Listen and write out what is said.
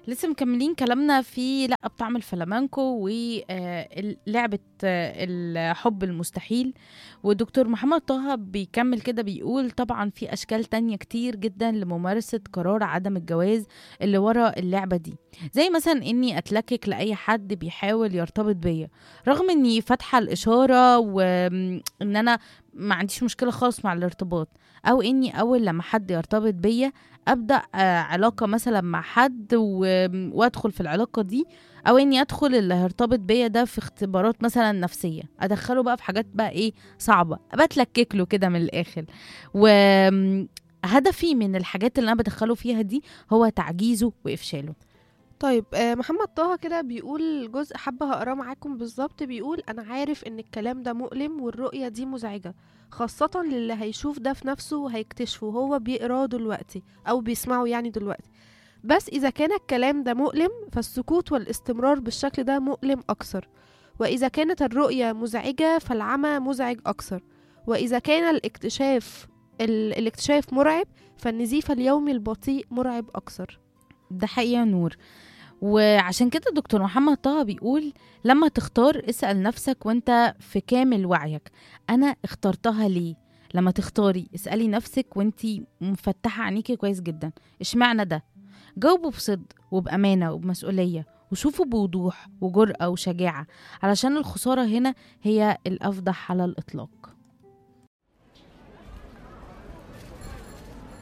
لسه مكملين كلامنا في لا بطعم الفلامانكو ولعبة الحب المستحيل ودكتور محمد طه بيكمل كده بيقول طبعا في أشكال تانية كتير جدا لممارسة قرار عدم الجواز اللي ورا اللعبة دي زي مثلا إني أتلكك لأي حد بيحاول يرتبط بيا رغم إني فاتحة الإشارة وإن أنا ما عنديش مشكلة خالص مع الارتباط أو إني أول لما حد يرتبط بيا ابدا آه، علاقه مثلا مع حد و- وادخل في العلاقه دي او اني ادخل اللي هيرتبط بيا ده في اختبارات مثلا نفسيه ادخله بقى في حاجات بقى ايه صعبه بتلكك له كده من الاخر وهدفي من الحاجات اللي انا بدخله فيها دي هو تعجيزه وافشاله طيب آه، محمد طه كده بيقول جزء حابة هقراه معاكم بالظبط بيقول أنا عارف إن الكلام ده مؤلم والرؤية دي مزعجة خاصة للي هيشوف ده في نفسه وهيكتشفه هو بيقراه دلوقتي أو بيسمعه يعني دلوقتي بس إذا كان الكلام ده مؤلم فالسكوت والاستمرار بالشكل ده مؤلم أكثر وإذا كانت الرؤية مزعجة فالعمى مزعج أكثر وإذا كان الاكتشاف ال- الاكتشاف مرعب فالنزيف اليومي البطيء مرعب أكثر ده حقيقة نور وعشان كده دكتور محمد طه بيقول لما تختار اسأل نفسك وانت في كامل وعيك أنا اخترتها ليه؟ لما تختاري اسألي نفسك وانت مفتحة عينيكي كويس جدا اشمعنى ده؟ جاوبوا بصدق وبأمانة وبمسؤولية وشوفوا بوضوح وجرأة وشجاعة علشان الخسارة هنا هي الأفضح على الإطلاق